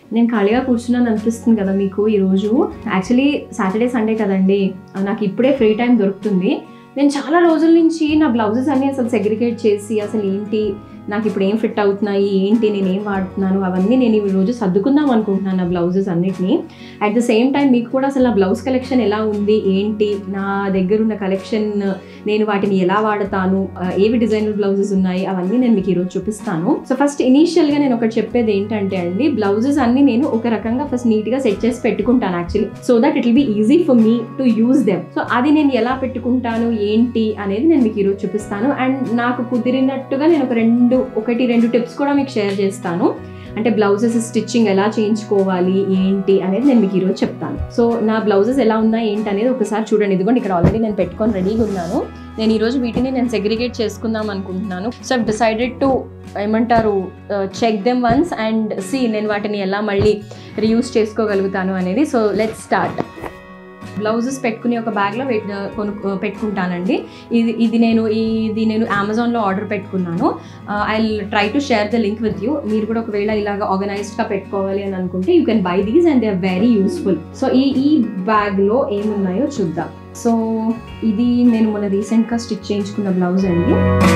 నేను ఖాళీగా కూర్చున్నాను అనిపిస్తుంది కదా మీకు ఈరోజు యాక్చువల్లీ సాటర్డే సండే కదండి నాకు ఇప్పుడే ఫ్రీ టైం దొరుకుతుంది నేను చాలా రోజుల నుంచి నా బ్లౌజెస్ అన్నీ అసలు సెగ్రిగేట్ చేసి అసలు ఏంటి నాకు ఇప్పుడు ఏం ఫిట్ అవుతున్నాయి ఏంటి నేను ఏం వాడుతున్నాను అవన్నీ నేను ఈ రోజు సర్దుకుందాం అనుకుంటున్నాను నా బ్లౌజెస్ అన్నిటిని అట్ ద సేమ్ టైం మీకు కూడా అసలు నా బ్లౌజ్ కలెక్షన్ ఎలా ఉంది ఏంటి నా దగ్గర ఉన్న కలెక్షన్ నేను వాటిని ఎలా వాడతాను ఆ, ఏవి డిజైనర్ బ్లౌజెస్ ఉన్నాయి అవన్నీ నేను మీకు ఈరోజు చూపిస్తాను సో ఫస్ట్ ఇనీషియల్గా నేను ఒకటి చెప్పేది ఏంటంటే అండి బ్లౌజెస్ అన్ని నేను ఒక రకంగా ఫస్ట్ నీట్గా సెట్ చేసి పెట్టుకుంటాను actually so that it will be easy for me to use them so అది నేను ఎలా పెట్టుకుంటాను ఏంటి అనేది నేను మీకు ఈరోజు చూపిస్తాను అండ్ నాకు కుదిరినట్టుగా నేను ఒక రెండు ఒకటి రెండు టిప్స్ కూడా మీకు షేర్ చేస్తాను అంటే బ్లౌజెస్ స్టిచ్చింగ్ ఎలా చేయించుకోవాలి ఏంటి అనేది నేను మీకు ఈరోజు చెప్తాను సో నా బ్లౌజెస్ ఎలా ఉన్నాయి ఏంటి అనేది ఒకసారి చూడండి ఇదిగోండి ఇక్కడ ఆల్రెడీ నేను పెట్టుకొని రెడీగా ఉన్నాను నేను ఈరోజు వీటిని నేను సెగ్రిగేట్ చేసుకుందాం అనుకుంటున్నాను సో ఐ డిసైడెడ్ టు ఏమంటారు check them once and see నేను వాటిని ఎలా మళ్ళీ రీయూస్ చేసుకోగలుగుతాను అనేది సో లెట్ స్టార్ట్ బ్లౌజెస్ పెట్టుకుని ఒక బ్యాగ్లో కొను పెట్టుకుంటానండి ఇది ఇది నేను ఇది నేను అమెజాన్లో ఆర్డర్ పెట్టుకున్నాను I try to share the link with you మీరు కూడా ఒకవేళ ఇలాగ ఆర్గనైజ్డ్గా పెట్టుకోవాలి అని అనుకుంటే you can buy these and they are very useful so ఈ ఈ బ్యాగ్లో ఏమున్నాయో చూద్దాం సో ఇది నేను మొన్న రీసెంట్గా స్టిచ్ చేయించుకున్న బ్లౌజ్ అండి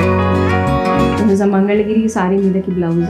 ఇది is a మంగళగిరి సారీ మీదకి బ్లౌజ్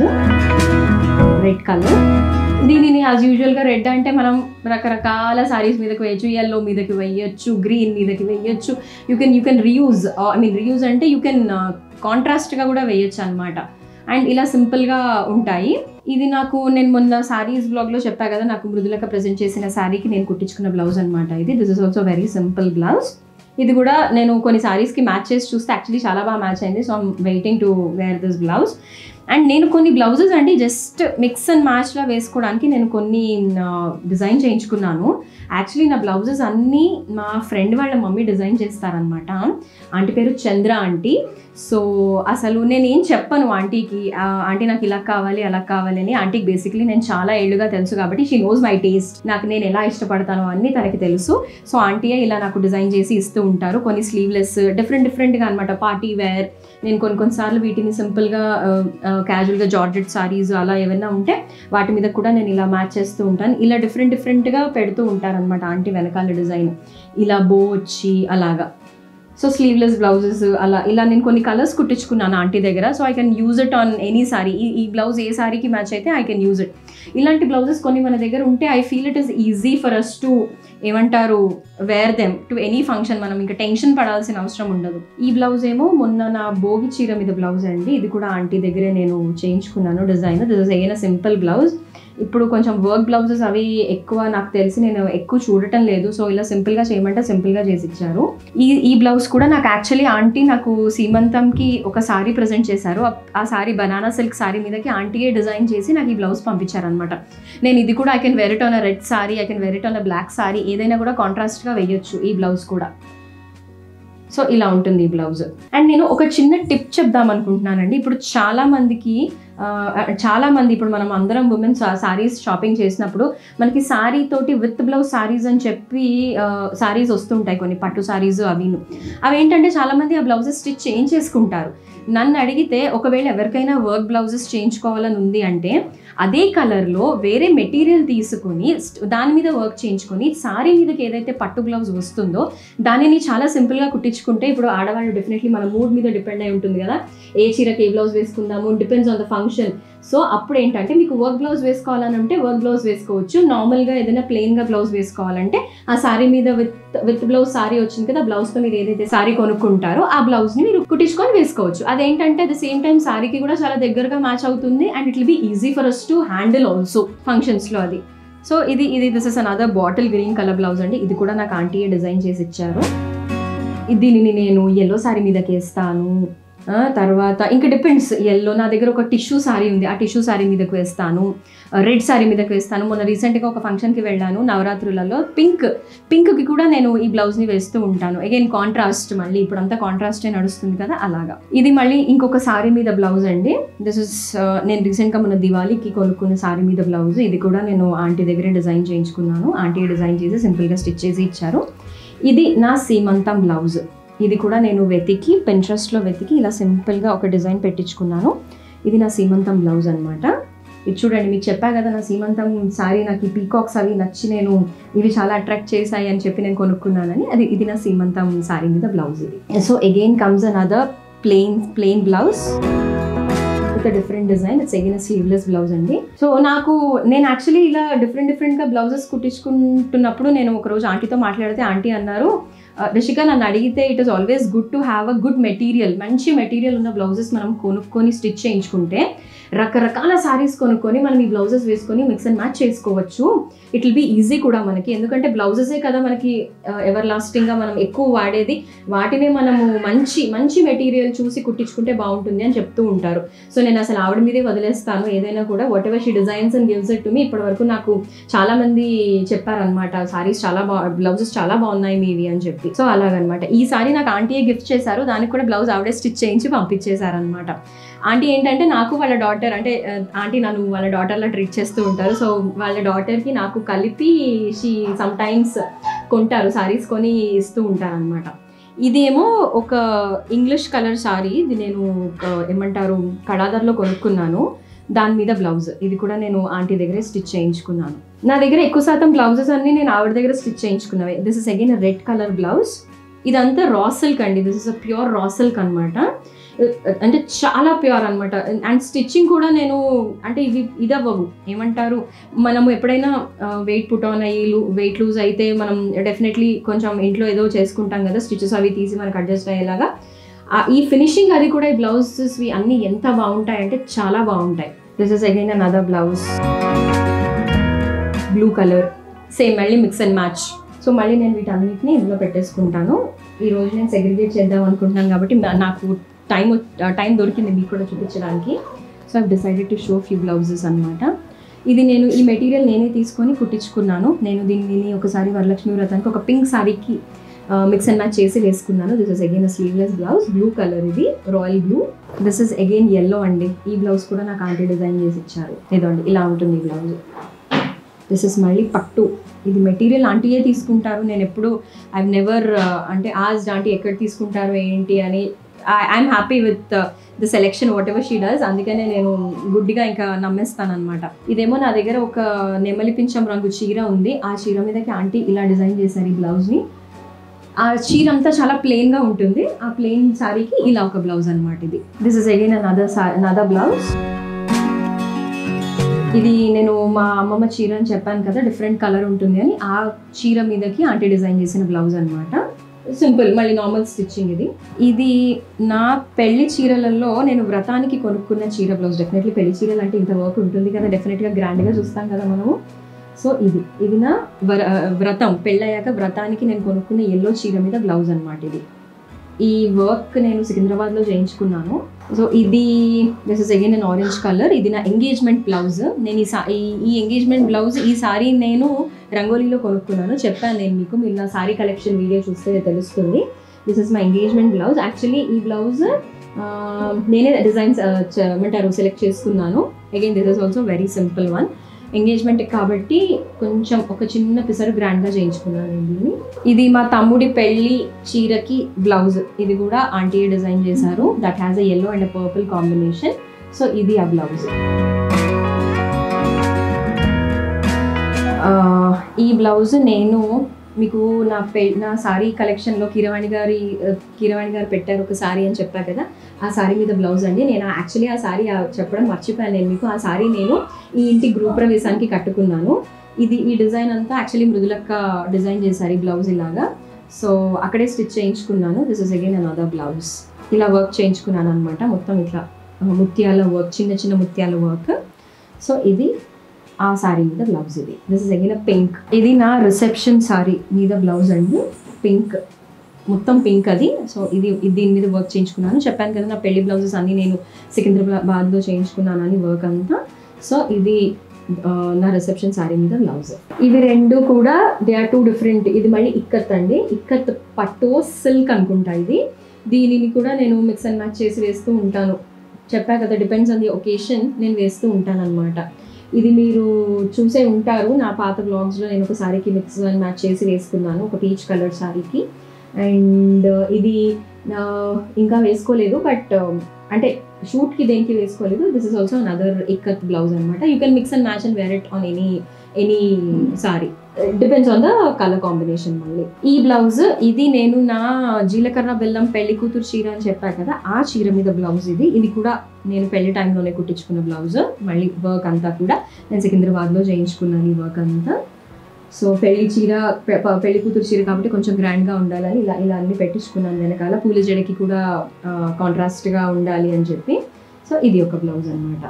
రెడ్ కలర్ దీనిని యాజ్ యూజువల్గా రెడ్ అంటే మనం రకరకాల సారీస్ మీదకి వేయచ్చు ఎల్లో మీదకి వేయచ్చు గ్రీన్ మీదకి వేయచ్చు you can you can reuse I mean reuse అంటే యూ కెన్ కాంట్రాస్ట్గా కూడా వేయచ్చు అనమాట అండ్ ఇలా సింపుల్గా ఉంటాయి ఇది నాకు నేను మొన్న సారీస్ బ్లాగ్లో చెప్పా కదా నాకు మృదులక ప్రజెంట్ చేసిన శారీకి నేను కుట్టించుకున్న బ్లౌజ్ అనమాట ఇది this is also very simple blouse ఇది కూడా నేను కొన్ని సారీస్కి మ్యాచ్ చేసి చూస్తే యాక్చువల్లీ చాలా బాగా మ్యాచ్ అయింది so I'm waiting to wear this blouse and నేను కొన్ని బ్లౌజెస్ అంటే జస్ట్ మిక్స్ అండ్ మ్యాచ్లా వేసుకోవడానికి నేను కొన్ని డిజైన్ చేయించుకున్నాను యాక్చువల్లీ నా బ్లౌజెస్ అన్నీ మా ఫ్రెండ్ వాళ్ళ మమ్మీ డిజైన్ చేస్తారనమాట ఆంటీ పేరు చంద్ర ఆంటీ సో అసలు నేను ఏం చెప్పను ఆంటీకి ఆ, ఆంటీ నాకు ఇలా కావాలి అలా కావాలి అని ఆంటీకి బేసిక్లీ నేను చాలా ఏళ్ళుగా తెలుసు కాబట్టి షీ నోస్ మై టేస్ట్ నాకు నేను ఎలా ఇష్టపడతానో అన్నీ తనకి తెలుసు సో ఆంటీయే ఇలా నాకు డిజైన్ చేసి ఇస్తూ ఉంటారు కొన్ని స్లీవ్లెస్ డిఫరెంట్ డిఫరెంట్గా అనమాట పార్టీ వేర్ నేను కొన్ని కొన్నిసార్లు వీటిని సింపుల్గా క్యాజువల్గా జార్జెట్ సారీస్ అలా ఏమైనా ఉంటే వాటి మీద కూడా నేను ఇలా మ్యాచ్ చేస్తూ ఉంటాను ఇలా డిఫరెంట్ డిఫరెంట్గా పెడుతూ ఉంటారనమాట ఆంటీ వెనకాల డిజైన్ ఇలా బో వచ్చి అలాగా సో స్లీవ్లెస్ బ్లౌజెస్ అలా ఇలా నేను కొన్ని కలర్స్ కుట్టించుకున్నాను ఆంటీ దగ్గర so I can use it on any saree ఈ ఈ బ్లౌజ్ ఏ సారీకి మ్యాచ్ అయితే ఐ కెన్ యూజ్ ఇట్ ఇలాంటి బ్లౌజెస్ కొన్ని మన దగ్గర ఉంటే I feel it is easy for us to ఏమంటారు wear them to any function మనం ఇంకా టెన్షన్ పడాల్సిన అవసరం ఉండదు ఈ బ్లౌజ్ ఏమో మొన్న నా భోగి చీర మీద బ్లౌజ్ అండి ఇది కూడా ఆంటీ దగ్గరే నేను చేయించుకున్నాను design this is a simple blouse ఇప్పుడు కొంచెం వర్క్ బ్లౌజెస్ అవి ఎక్కువ నాకు తెలిసి నేను ఎక్కువ చూడటం లేదు సో ఇలా సింపుల్గా చేయమంటే సింపుల్గా చేసి ఇచ్చారు ఈ ఈ బ్లౌజ్ కూడా నాకు యాక్చువల్లీ ఆంటీ నాకు సీమంతంకి ఒక సారీ ప్రజెంట్ చేశారు ఆ- ఆ సారీ బనానా సిల్క్ సారీ మీదకి ఆంటీయే డిజైన్ చేసి నాకు ఈ బ్లౌజ్ పంపించారనమాట నేను ఇది కూడా I can wear it on a red saree I can wear it on a black saree ఏదైనా కూడా కాంట్రాస్ట్గా వేయొచ్చు ఈ బ్లౌజ్ కూడా సో ఇలా ఉంటుంది ఈ బ్లౌజ్ అండ్ నేను ఒక చిన్న టిప్ చెప్దాం అనుకుంటున్నానండి ఇప్పుడు చాలా మందికి ఆ, చాలా మంది ఇప్పుడు మనం అందరం ఉమెన్ సారీస్ షాపింగ్ చేసినప్పుడు మనకి సారీ తోటి విత్ బ్లౌజ్ సారీస్ అని చెప్పి సారీస్ వస్తుంటాయి కొన్ని పట్టు సారీస్ అవిను అవి ఏంటంటే చాలా మంది ఆ బ్లౌజెస్ స్టిచ్ చేయించేసుకుంటారు నన్ను అడిగితే ఒకవేళ ఎవరికైనా వర్క్ బ్లౌజెస్ చేయించుకోవాలని ఉంది అంటే అదే కలర్లో వేరే మెటీరియల్ తీసుకొని స్ట్- దాని మీద వర్క్ చేయించుకొని సారీ మీదకి ఏదైతే పట్టు బ్లౌజ్ వస్తుందో దానిని చాలా సింపుల్గా కుట్టించుకుంటే ఇప్పుడు ఆడవాళ్ళు డెఫినెట్లీ మన మూడ్ మీద డిపెండ్ అయి ఉంటుంది కదా ఏ చీరకి ఏ బ్లౌజ్ వేసుకుందాము depends on the function so అప్పుడు ఏంటంటే మీకు వర్క్ బ్లౌజ్ వేసుకోవాలని అంటే వర్క్ బ్లౌజ్ వేసుకోవచ్చు నార్మల్గా ఏదైనా ప్లెయిన్గా బ్లౌజ్ వేసుకోవాలంటే ఆ సారీ మీద విత్ విత్ బ్లౌజ్ సారీ వచ్చింది కదా బ్లౌజ్తో మీరు ఏదైతే సారీ కొనుక్కుంటారో ఆ బ్లౌజ్ని మీరు కుట్టించుకొని వేసుకోవచ్చు అదేంటంటే అట్ ద సేమ్ టైం సారీకి కూడా చాలా దగ్గరగా మ్యాచ్ అవుతుంది and it will be easy for us to handle also ఫంక్షన్స్లో అది సో ఇది ఇది this is another bottle green colour blouse అండి ఇది కూడా నాకు ఆంటీయే డిజైన్ చేసి ఇచ్చారు ఇది దీనిని నేను ఎల్లో సారీ మీదకి వేస్తాను ఆ, తర్వాత ఇంకా డిపెండ్స్ ఎల్లో నా దగ్గర ఒక టిష్యూ సారీ ఉంది ఆ టిష్యూ సారీ మీదకి వేస్తాను రెడ్ సారీ మీదకి వేస్తాను మొన్న రీసెంట్గా ఒక ఫంక్షన్కి వెళ్ళాను నవరాత్రులలో పింక్ పింక్కి కూడా నేను ఈ బ్లౌజ్ని వేస్తూ ఉంటాను అగైన్ కాంట్రాస్ట్ మళ్ళీ ఇప్పుడు అంతా కాంట్రాస్టే నడుస్తుంది కదా అలాగా ఇది మళ్ళీ ఇంకొక సారీ మీద బ్లౌజ్ అండి దిస్ ఇస్ నేను రీసెంట్గా మొన్న దివాళీకి కొనుక్కున్న సారీ మీద బ్లౌజ్ ఇది కూడా నేను ఆంటీ దగ్గరే డిజైన్ చేయించుకున్నాను ఆంటీ డిజైన్ చేసి సింపుల్గా స్టిచ్ చేసి ఇచ్చారు ఇది నా సీమంతం బ్లౌజ్ ఇది కూడా నేను వెతికి పెంట్రస్ట్లో వెతికి ఇలా సింపుల్గా ఒక డిజైన్ పెట్టించుకున్నాను ఇది నా సీమంతం బ్లౌజ్ అనమాట ఇది చూడండి మీకు చెప్పా కదా నా సీమంతం సారీ నాకు ఈ పీకాక్స్ అవి నచ్చి నేను ఇవి చాలా అట్రాక్ట్ చేశాయి అని చెప్పి నేను కొనుక్కున్నానని అది ఇది నా సీమంతం సారీ మీద బ్లౌజ్ ఇది so again comes another plain plain blouse with different design it's again sleeveless blouse అండి సో నాకు నేను యాక్చువల్లీ ఇలా డిఫరెంట్ డిఫరెంట్గా బ్లౌజెస్ కుట్టించుకుంటున్నప్పుడు నేను ఒకరోజు ఆంటీతో మాట్లాడితే ఆంటీ అన్నారు రిషిక నన్ను అడిగితే it is always good to have a good material మంచి మెటీరియల్ ఉన్న బ్లౌజెస్ మనం కొనుక్కొని స్టిచ్ చేయించుకుంటే రకరకాల సారీస్ కొనుక్కొని మనం ఈ బ్లౌజెస్ వేసుకొని మిక్స్ అండ్ మ్యాచ్ చేసుకోవచ్చు ఇట్ విల్ బీ ఈజీ కూడా మనకి ఎందుకంటే బ్లౌజెసే కదా మనకి ఎవర్ లాస్టింగ్గా మనం ఎక్కువ వాడేది వాటినే మనము మంచి మంచి మెటీరియల్ చూసి కుట్టించుకుంటే బాగుంటుంది అని చెప్తూ ఉంటారు సో నేను అసలు ఆవిడ మీదే వదిలేస్తాను ఏదైనా కూడా whatever she designs and gives it to me ఇప్పటి వరకు నాకు చాలా మంది చెప్పారనమాట సారీస్ చాలా బా బ్లౌజెస్ చాలా బాగున్నాయి మీవి అని చెప్పి సో అలాగనమాట ఈ సారీ నాకు ఆంటీయే గిఫ్ట్ చేశారు దానికి కూడా బ్లౌజ్ ఆవిడే స్టిచ్ చేయించి పంపించేశారనమాట ఆంటీ ఏంటంటే నాకు వాళ్ళ డాటర్ అంటే ఆంటీ నన్ను వాళ్ళ డాటర్లా ట్రీట్ చేస్తూ ఉంటారు సో వాళ్ళ డాటర్కి నాకు కలిపి షీ సమ్ టైమ్స్ కొంటారు సారీస్ కొని ఇస్తూ ఉంటారు అనమాట ఇదేమో ఒక ఇంగ్లీష్ కలర్ సారీ ఇది నేను ఒక ఏమంటారు కడాదర్లో కొనుక్కున్నాను దాని మీద బ్లౌజ్ ఇది కూడా నేను ఆంటీ దగ్గరే స్టిచ్ చేయించుకున్నాను నా దగ్గర ఎక్కువ శాతం బ్లౌజెస్ అన్ని నేను ఆవిడ దగ్గర స్టిచ్ చేయించుకున్నవి this is again red colour blouse ఇదంతా రా సిల్క్ అండి this is a pure raw silk అనమాట అంటే చాలా ప్యూర్ అనమాట అండ్ స్టిచ్చింగ్ కూడా నేను అంటే ఇవి ఇది అవ్వవు ఏమంటారు మనము ఎప్పుడైనా వెయిట్ పుట్ ఆన్ అయ్యి వెయిట్ లూజ్ అయితే మనం డెఫినెట్లీ కొంచెం ఇంట్లో ఏదో చేసుకుంటాం కదా స్టిచెస్ అవి తీసి మనకు అడ్జస్ట్ అయ్యేలాగా ఈ ఫినిషింగ్ అది కూడా ఈ బ్లౌజెస్ అన్నీ ఎంత బాగుంటాయి అంటే చాలా బాగుంటాయి this is again an other blouse blue colour same మళ్ళీ మిక్స్ అండ్ మ్యాచ్ సో మళ్ళీ నేను వీటన్నిటిని ఇందులో పెట్టేసుకుంటాను ఈ రోజు నేను సెగ్రిగేట్ చేద్దాం అనుకుంటున్నాను కాబట్టి నాకు టైం టైం దొరికింది మీకు కూడా చూపించడానికి so I decided to show few blouses అనమాట ఇది నేను ఈ మెటీరియల్ నేనే తీసుకొని కుట్టించుకున్నాను నేను దీన్ని ఒకసారి వరలక్ష్మి వ్రతానికి ఒక పింక్ సారీకి మిక్స్ అండ్ మ్యాచ్ చేసి వేసుకున్నాను this is again sleeveless blouse blue colour ఇది royal blue this is again yellow అండి ఈ బ్లౌజ్ కూడా నాకు ఆంటీ డిజైన్ చేసి ఇచ్చారు ఇదండి ఇలా ఉంటుంది ఈ బ్లౌజ్ దిస్ ఇస్ మళ్ళీ పట్టు ఇది మెటీరియల్ ఆంటీయే తీసుకుంటారు నేను ఎప్పుడు ఐ నెవర్ అంటే ఆజ్ ఆంటీ ఎక్కడ తీసుకుంటారు ఏంటి అని I'm happy with the selection whatever she does అందుకనే నేను గుడ్డిగా ఇంకా నమ్మేస్తాను అనమాట ఇదేమో నా దగ్గర ఒక నెమలి పింఛం రంగు చీర ఉంది ఆ చీర మీదకి ఆంటీ ఇలా డిజైన్ చేశారు ఈ బ్లౌజ్ని ఆ చీర అంతా చాలా ప్లెయిన్గా ఉంటుంది ఆ ప్లెయిన్ శారీకి ఇలా ఒక బ్లౌజ్ అనమాట ఇది this is again another another blouse ఇది నేను మా అమ్మమ్మ చీర అని చెప్పాను కదా డిఫరెంట్ కలర్ ఉంటుంది అని ఆ చీర మీదకి ఆంటీ డిజైన్ చేసిన బ్లౌజ్ అనమాట సింపుల్ మళ్ళీ నార్మల్ స్టిచ్చింగ్ ఇది ఇది నా పెళ్లి చీరలలో నేను వ్రతానికి కొనుక్కున్న చీర బ్లౌజ్ డెఫినెట్లీ పెళ్లి చీరలు అంటే ఇంత వర్క్ ఉంటుంది కదా డెఫినెట్గా గ్రాండ్గా చూస్తాం కదా మనము సో ఇది ఇది నా వ్ర వ్రతం పెళ్ళయ్యాక వ్రతానికి నేను కొనుక్కున్న ఎల్లో చీర మీద బ్లౌజ్ అనమాట ఇది ఈ వర్క్ నేను సికింద్రాబాద్లో చేయించుకున్నాను సో ఇది this is again an orange colour ఇది నా ఎంగేజ్మెంట్ బ్లౌజ్ నేను ఈ సా ఈ ఎంగేజ్మెంట్ బ్లౌజ్ ఈ సారీ నేను రంగోలీలో కొనుక్కున్నాను చెప్పాను నేను మీకు మీరు నా సారీ కలెక్షన్ వీడియో చూస్తే తెలుస్తుంది this is my engagement blouse actually ఈ బ్లౌజ్ నేనే డిజైన్స్ ఏమంటారు సెలెక్ట్ చేసుకున్నాను again this is also very simple one engagement కాబట్టి కొంచెం ఒక చిన్న పిసరు గ్రాండ్గా చేయించుకున్నాను నేను దీన్ని ఇది మా తమ్ముడి పెళ్ళి చీరకి బ్లౌజ్ ఇది కూడా ఆంటీ డిజైన్ చేశారు that has a yellow and purple combination so ఇది ఆ బ్లౌజ్ ఈ బ్లౌజ్ నేను మీకు నా పె నా సారీ కలెక్షన్లో కిరవాణి గారి కిరవాణి గారు పెట్టారు ఒక సారీ అని చెప్పా కదా ఆ సారీ మీద బ్లౌజ్ అండి నేను యాక్చువల్లీ ఆ సారీ చెప్పడం మర్చిపోయాను నేను మీకు ఆ సారీ నేను ఈ ఇంటి గృహ ప్రవేశానికి కట్టుకున్నాను ఇది ఈ డిజైన్ అంతా యాక్చువల్లీ మృదులక్క డిజైన్ చేశారు ఈ బ్లౌజ్ ఇలాగా సో అక్కడే స్టిచ్ చేయించుకున్నాను this is again an other blouse ఇలా వర్క్ చేయించుకున్నాను అనమాట మొత్తం ఇట్లా ముత్యాల వర్క్ చిన్న చిన్న ముత్యాల వర్క్ సో ఇది ఆ సారీ మీద బ్లౌజ్ ఇది దిస్ ఇస్ అగైన్ పింక్ ఇది నా రిసెప్షన్ సారీ మీద బ్లౌజ్ అండి పింక్ మొత్తం పింక్ అది సో ఇది దీని మీద వర్క్ చేయించుకున్నాను చెప్పాను కదా నా పెళ్లి బ్లౌజెస్ అన్నీ నేను సికింద్రాబాద్లో చేయించుకున్నాను అని వర్క్ అంతా సో ఇది నా రిసెప్షన్ సారీ మీద బ్లౌజ్ ఇవి రెండు కూడా దే ఆర్ టూ డిఫరెంట్ ఇది మళ్ళీ ఇక్కత్ అండి ఇక్కత్ పట్టు సిల్క్ అనుకుంటా ఇది దీనిని కూడా నేను మిక్స్ అండ్ మ్యాచ్ చేసి వేస్తూ ఉంటాను చెప్పా కదా డిపెండ్స్ ఆన్ ది ఒకేషన్ నేను వేస్తూ ఉంటాను అనమాట ఇది మీరు చూసే ఉంటారు నా పాత బ్లాగ్స్లో నేను ఒక సారీకి మిక్స్ అండ్ మ్యాచ్ చేసి వేసుకున్నాను ఒక పీచ్ కలర్ సారీకి అండ్ ఇది ఆ, ఇంకా వేసుకోలేదు బట్ అంటే షూట్కి దేనికి వేసుకోలేదు this is also another ikat blouse అనమాట you can mix and match and wear it on any any saree depends on the colour combination మళ్ళీ ఈ బ్లౌజ్ ఇది నేను నా జీలకర్ర బెల్లం పెళ్లి కూతురు చీర అని చెప్పా కదా ఆ చీర మీద బ్లౌజ్ ఇది ఇది కూడా నేను పెళ్లి టైంలోనే కుట్టించుకున్న బ్లౌజ్ మళ్ళీ వర్క్ అంతా కూడా నేను సికింద్రాబాద్లో చేయించుకున్నాను ఈ వర్క్ అంతా సో పెళ్లి చీర పె- ప- పెళ్లి కూతురు చీర కాబట్టి కొంచెం గ్రాండ్గా ఉండాలని ఇలా ఇలా అన్ని పెట్టించుకున్నాను వెనకాల పూల జడకి కూడా కాంట్రాస్ట్గా ఉండాలి అని చెప్పి సో ఇది ఒక బ్లౌజ్ అనమాట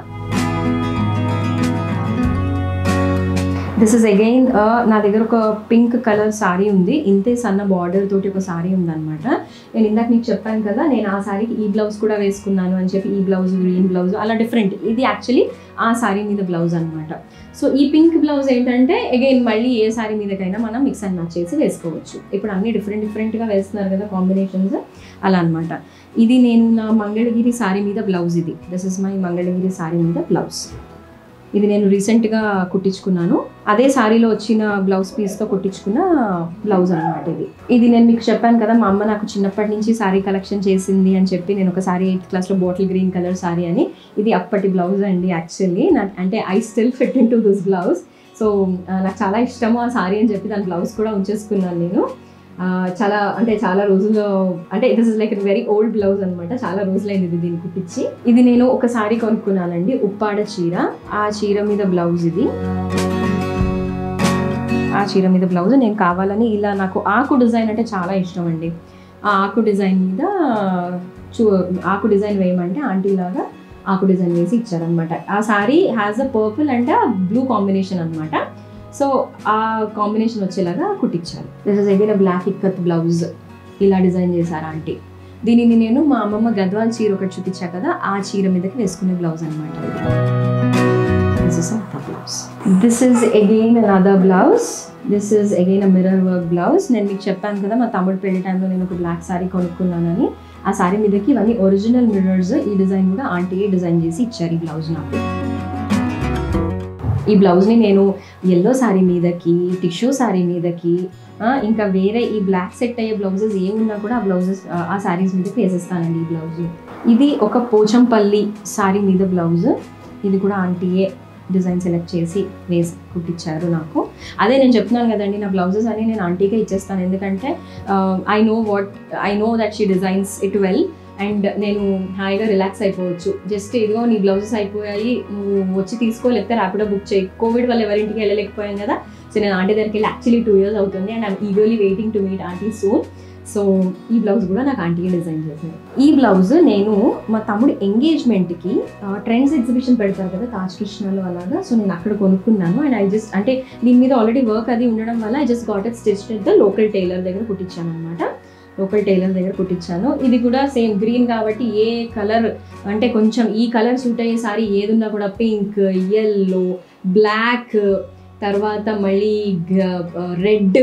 దిస్ ఇస్ అగైన్ నా దగ్గర ఒక పింక్ కలర్ సారీ ఉంది ఇంతే సన్న బార్డర్ తోటి ఒక సారీ ఉందన్నమాట నేను ఇందాక మీకు చెప్పాను కదా నేను ఆ సారీకి ఈ బ్లౌజ్ కూడా వేసుకున్నాను అని చెప్పి ఈ బ్లౌజ్ గ్రీన్ బ్లౌజ్ అలా డిఫరెంట్ ఇది యాక్చువల్లీ ఆ సారీ మీద బ్లౌజ్ అనమాట సో ఈ పింక్ బ్లౌజ్ ఏంటంటే అగైన్ మళ్ళీ ఏ సారీ మీదకైనా మనం మిక్స్ అండ్ మ్యాచ్ చేసి వేసుకోవచ్చు ఇప్పుడు అన్ని డిఫరెంట్ డిఫరెంట్గా వేస్తున్నారు కదా కాంబినేషన్స్ అలా అనమాట ఇది నేను నా మంగళగిరి సారీ మీద బ్లౌజ్ ఇది this is my Mangalagiri saree మీద బ్లౌజ్ ఇది నేను రీసెంట్గా కుట్టించుకున్నాను అదే సారీలో వచ్చిన బ్లౌజ్ పీస్తో కుట్టించుకున్న బ్లౌజ్ అనమాట ఇది ఇది నేను మీకు చెప్పాను కదా మా అమ్మ నాకు చిన్నప్పటి నుంచి సారీ కలెక్షన్ చేసింది అని చెప్పి నేను ఒక సారీ ఎయిత్ క్లాస్లో బాటిల్ గ్రీన్ కలర్ సారీ అని ఇది అప్పటి బ్లౌజ్ అండి యాక్చువల్లీ నా అంటే I still fit in to this blouse so నాకు చాలా ఇష్టము ఆ సారీ అని చెప్పి దాని బ్లౌజ్ కూడా ఉంచేసుకున్నాను నేను ఆ, చాలా అంటే చాలా రోజుల్లో అంటే this is like very old blouse అనమాట చాలా రోజులైంది ఇది దీన్ని కుట్టించి ఇది నేను ఒక సారీ కొనుక్కున్నానండి ఉప్పాడ చీర ఆ చీర మీద బ్లౌజ్ ఇది ఆ చీర మీద బ్లౌజ్ నేను కావాలని ఇలా నాకు ఆకు డిజైన్ అంటే చాలా ఇష్టం అండి ఆ ఆకు డిజైన్ మీద చూ ఆకు డిజైన్ వేయమంటే ఆంటీ లాగా ఆకు డిజైన్ వేసి ఇచ్చారనమాట ఆ saree has a purple and blue combination అనమాట సో ఆ కాంబినేషన్ వచ్చేలాగా కుట్టించారు this is again black ikat blouse ఇలా డిజైన్ చేశారు ఆంటీ దీనిని నేను మా అమ్మమ్మ గద్వాల్ చీర ఒకటి చూపించా కదా ఆ చీర మీదకి వేసుకునే బ్లౌజ్ అనమాట this is blouse this is again another blouse this is again a mirror work blouse నేను మీకు చెప్పాను కదా మా తమ్ముడు పెళ్లి టైంలో నేను ఒక బ్లాక్ సారీ కొనుక్కున్నానని ఆ సారీ మీదకి ఇవన్నీ ఒరిజినల్ మిర్రర్స్ ఈ డిజైన్ కూడా ఆంటీయే డిజైన్ చేసి ఇచ్చారు ఈ బ్లౌజ్ నాకు ఈ బ్లౌజ్ని నేను ఎల్లో శారీ మీదకి టిష్యూ శారీ మీదకి ఆ, ఇంకా వేరే ఈ బ్లాక్ సెట్ అయ్యే బ్లౌజెస్ ఏమున్నా కూడా ఆ బ్లౌజెస్ ఆ శారీస్ మీదకి వేసేస్తానండి ఈ బ్లౌజ్ ఇది ఒక పోచంపల్లి శారీ మీద బ్లౌజ్ ఇది కూడా ఆంటీయే డిజైన్ సెలెక్ట్ చేసి వేసి కుట్టించారు నాకు అదే నేను చెప్తున్నాను కదండి నా బ్లౌజెస్ అన్ని నేను ఆంటీకే ఇచ్చేస్తాను ఎందుకంటే I know what I know that she designs it well and నేను హాయిగా రిలాక్స్ అయిపోవచ్చు జస్ట్ ఇదిగో నీ బ్లౌజెస్ అయిపోయాయి నువ్వు వచ్చి తీసుకో లేకపోతే ర్యాపిడో బుక్ చేయి కోవిడ్ వల్ల ఎవరింటికి వెళ్ళలేకపోయాను కదా సో నేను ఆంటీ దగ్గరికి వెళ్ళి యాక్చువల్లీ టూ ఇయర్స్ అవుతుంది and I'm eagerly waiting to meet aunty soon so ఈ బ్లౌజ్ కూడా నాకు ఆంటీగా డిజైన్ చేశారు ఈ బ్లౌజ్ నేను మా తమ్ముడు ఎంగేజ్మెంట్కి ట్రెండ్స్ ఎగ్జిబిషన్ పెడతారు కదా తాజ్ కృష్ణలో అలాగా సో నేను అక్కడ కొనుక్కున్నాను అండ్ ఐ జస్ట్ అంటే దీని మీద ఆల్రెడీ వర్క్ అది ఉండడం వల్ల I just got it stitch the local tailor దగ్గర కుట్టించాను అనమాట లోకల్ టైలర్ దగ్గర కుట్టించాను ఇది కూడా సేమ్ గ్రీన్ కాబట్టి ఏ కలర్ అంటే కొంచెం ఈ కలర్ సూట్ అయ్యే సారీ ఏదున్నా కూడా పింక్ ఎల్లో బ్లాక్ తర్వాత మళ్ళీ రెడ్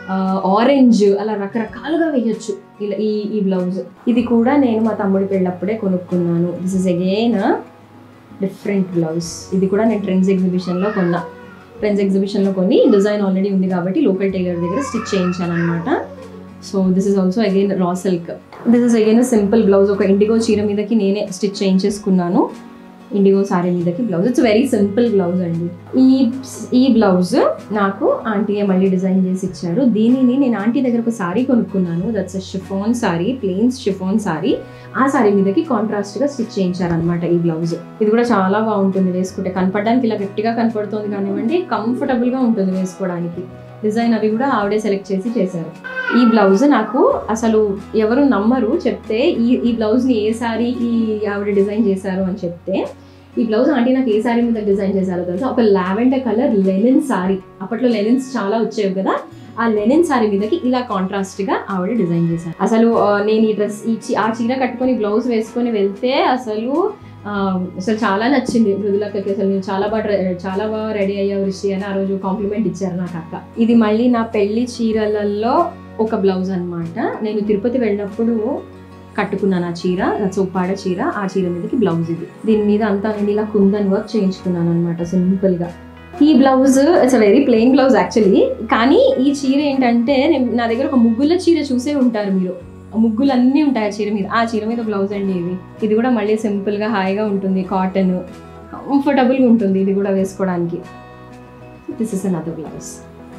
ఆరెంజ్ అలా రకరకాలుగా వేయచ్చు ఇలా ఈ ఈ బ్లౌజ్ ఇది కూడా నేను మా తమ్ముడి పెళ్ళప్పుడే కొనుక్కున్నాను this is again different blouse ఇది కూడా నేను ట్రెండ్స్ ఎగ్జిబిషన్లో కొన్నా ట్రెండ్స్ ఎగ్జిబిషన్లో కొన్ని డిజైన్ ఆల్రెడీ ఉంది కాబట్టి లోకల్ టైలర్ దగ్గర స్టిచ్ చేయించాను అనమాట so this is also again raw silk this is again simple blouse ఒక ఇండిగో చీర మీదకి నేనే స్టిచ్ చేయించేసుకున్నాను ఇండిగో సారీ మీదకి blouse it's very simple blouse అండి ఈ ఈ బ్లౌజ్ నాకు ఆంటీయే మళ్ళీ డిజైన్ చేసి ఇచ్చారు దీనిని నేను ఆంటీ దగ్గర ఒక సారీ కొనుక్కున్నాను that's chiffon saree plains chiffon saree ఆ సారీ మీదకి కాంట్రాస్ట్గా స్టిచ్ చేయించారనమాట ఈ బ్లౌజ్ ఇది కూడా చాలా బాగుంటుంది వేసుకుంటే కనపడడానికి ఇలా గట్టిగా కనపడుతుంది కానివ్వండి కంఫర్టబుల్గా ఉంటుంది వేసుకోవడానికి డిజైన్ అవి కూడా ఆవిడే సెలెక్ట్ చేసి చేశారు ఈ బ్లౌజ్ నాకు అసలు ఎవరు నమ్మరు చెప్తే ఈ ఈ బ్లౌజ్ని ఏ సారీకి ఆవిడ డిజైన్ చేశారు అని చెప్తే ఈ బ్లౌజ్ ఆంటీ నాకు ఏ సారీ మీద డిజైన్ చేశారో తెలుసా ఒక లావెండర్ కలర్ లెనిన్ సారీ అప్పట్లో లెనిన్స్ చాలా వచ్చేవి కదా ఆ లెనిన్ సారీ మీదకి ఇలా కాంట్రాస్ట్ గా ఆవిడ డిజైన్ చేశారు అసలు ఆ, నేను ఈ డ్రెస్ ఈ చీ- ఆ చీర కట్టుకొని బ్లౌజ్ వేసుకొని వెళ్తే అసలు ఆ, అసలు చాలా నచ్చింది మృదులక్కకి అసలు నేను చాలా బాగా డ్రె- చాలా బాగా రెడీ అయ్యావు రిషి అని ఆ రోజు కాంప్లిమెంట్ ఇచ్చారు నాకు అక్క ఇది మళ్ళీ నా పెళ్లి చీరలలో ఒక బ్లౌజ్ అన్నమాట నేను తిరుపతి వెళ్ళినప్పుడు కట్టుకున్నాను ఆ చీర చొప్పాడ చీర ఆ చీర మీదకి బ్లౌజ్ ఇది దీని మీద అంతా నేను ఇలా కుందన్ వర్క్ చేయించుకున్నాను అనమాట సింపుల్గా ఈ blouse it's a very plain blouse actually కానీ ఈ చీర ఏంటంటే నేను- నా దగ్గర ఒక ముగ్గుల చీర చూసే ఉంటారు మీరు ఆ ముగ్గులు అన్నీ ఉంటాయి ఆ చీర మీద ఆ చీర మీద బ్లౌజ్ అండి ఇది ఇది కూడా మళ్ళీ సింపుల్గా హాయిగా ఉంటుంది కాటన్ కంఫర్టబుల్గా ఉంటుంది ఇది కూడా వేసుకోవడానికి దిస్ ఇస్ అనదర్ బ్లౌజ్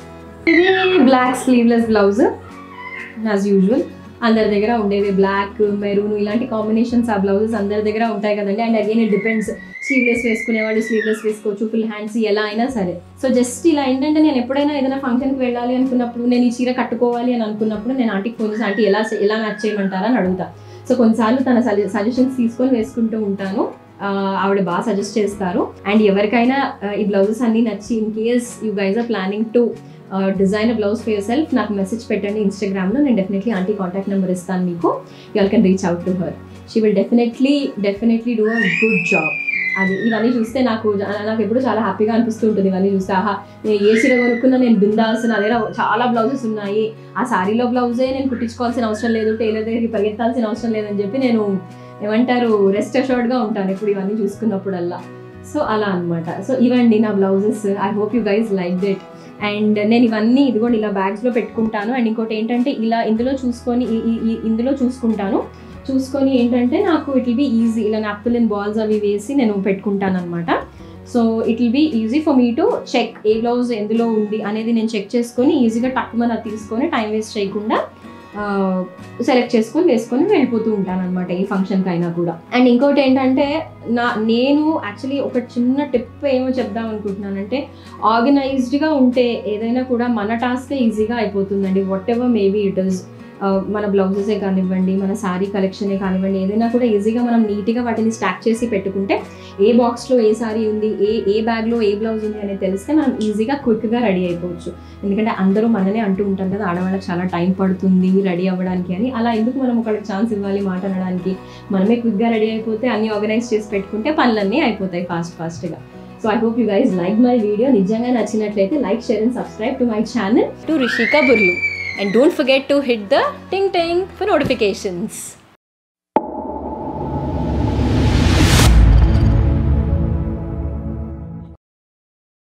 ఇది black sleeveless blouse as usual అందరి దగ్గర ఉండేవి బ్లాక్ మెరూన్ ఇలాంటి కాంబినేషన్స్ ఆ బ్లౌజెస్ అందరి దగ్గర ఉంటాయి కదండి and again it depends sleeveless వేసుకునేవాళ్ళు స్లీవ్లెస్ వేసుకోవచ్చు ఫుల్ హ్యాండ్స్ ఎలా అయినా సరే సో జస్ట్ ఇలా ఏంటంటే నేను ఎప్పుడైనా ఏదైనా ఫంక్షన్కి వెళ్ళాలి అనుకున్నప్పుడు నేను ఈ చీర కట్టుకోవాలి అని అనుకున్నప్పుడు నేను ఆంటీకి ఫోన్ చేసి ఆంటీ ఎలా ఎలా మ్యాచ్ చేయమంటారా అని అడుగుతా సో కొన్నిసార్లు తన సజెషన్స్ తీసుకొని వేసుకుంటూ ఉంటాను ఆ, ఆవిడ బాగా సజెస్ట్ చేస్తారు అండ్ ఎవరికైనా ఆ, ఈ బ్లౌజెస్ అన్నీ నచ్చి in case you guys are planning to design blouse for yourself నాకు మెసేజ్ పెట్టండి ఇన్స్టాగ్రామ్లో నేను డెఫినెట్లీ ఆంటీ కాంటాక్ట్ నెంబర్ ఇస్తాను మీకు you all can reach out to her she will definitely definitely do a good job అది ఇవన్నీ చూస్తే నాకు జా- నాకు ఎప్పుడు చాలా హ్యాపీగా అనిపిస్తూ ఉంటుంది ఇవన్నీ చూస్తే ఆహా నేను ఏ చీర కొనుక్కున్నా నేను బిందాస్ నా దగ్గర చాలా బ్లౌజెస్ ఉన్నాయి ఆ శారీలో బ్లౌజే నేను కుట్టించుకోవాల్సిన అవసరం లేదు టైలర్ దగ్గరికి పరిగెత్తాల్సిన అవసరం లేదని చెప్పి నేను ఏమంటారు రెస్ట్ అషోర్డ్గా ఉంటాను ఇప్పుడు ఇవన్నీ చూసుకున్నప్పుడల్లా సో అలా అన్నమాట సో ఇవండి నా blouses I hope you guys like that and నేను ఇవన్నీ ఇదిగోండి ఇలా బ్యాగ్స్లో పెట్టుకుంటాను అండ్ ఇంకోటి ఏంటంటే ఇలా ఇందులో చూసుకొని ఈ- ఈ- ఈ- ఇందులో చూసుకుంటాను చూసుకొని ఏంటంటే నాకు ఇట్ విల్ బి ఈజీ ఇలా నాప్తులిన్ బాల్స్ అవి వేసి నేను పెట్టుకుంటాను అనమాట so it will be easy for me to check ఏ బ్లౌజ్ ఎందులో ఉంది అనేది నేను చెక్ చేసుకొని ఈజీగా టక్కుమని అది తీసుకొని టైం వేస్ట్ చేయకుండా సెలెక్ట్ చేసుకొని వేసుకొని వెళ్ళిపోతూ ఉంటాను అనమాట ఏ ఫంక్షన్కి అయినా కూడా అండ్ ఇంకోటి ఏంటంటే నా నేను యాక్చువల్లీ ఒక చిన్న టిప్ ఏమో చెప్దాం అనుకుంటున్నానంటే ఆర్గనైజ్డ్గా ఉంటే ఏదైనా కూడా మన టాస్క్ ఈజీగా అయిపోతుందండి whatever maybe it is మన బ్లౌజెసే కానివ్వండి మన శారీ కలెక్షనే కానివ్వండి ఏదైనా కూడా ఈజీగా మనం నీట్గా వాటిని స్టాక్ చేసి పెట్టుకుంటే ఏ బాక్స్లో ఏ శారీ ఉంది ఏ ఏ బ్యాగ్లో ఏ బ్లౌజ్ ఉంది అనేది తెలిస్తే మనం ఈజీగా క్విక్గా రెడీ అయిపోవచ్చు ఎందుకంటే అందరూ మననే అంటూ ఉంటాం కదా ఆడవాళ్ళకి చాలా టైం పడుతుంది రెడీ అవ్వడానికి అని అలా ఎందుకు మనం ఒకళ్ళకి ఛాన్స్ ఇవ్వాలి మాట అనడానికి మనమే క్విక్గా రెడీ అయిపోతే అన్ని ఆర్గనైజ్ చేసి పెట్టుకుంటే పనులన్నీ అయిపోతాయి ఫాస్ట్ ఫాస్ట్గా so I hope you guys like my video నిజంగా నచ్చినట్లయితే like share and subscribe to my channel to Rishika Burlu and don't forget to hit the ting ting for notifications